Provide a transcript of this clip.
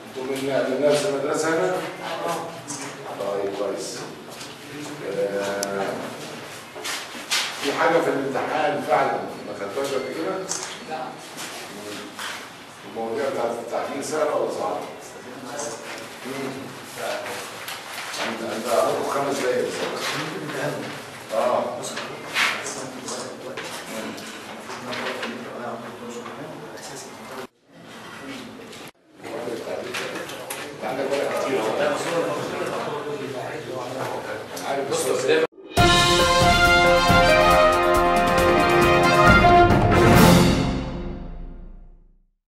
انتوا من من نفس المدرسة هنا؟ طيب كويس آه، في حاجة في الامتحان فعلا ما خدتهاش قبل كده؟ لا المواضيع بتاعت التعديل سهلة ولا صعبة؟ انت انت هتاخد خمس دقايق بالظبط اه مواضيع التعديل ده. عندك ورق كتير اهو. عارف بس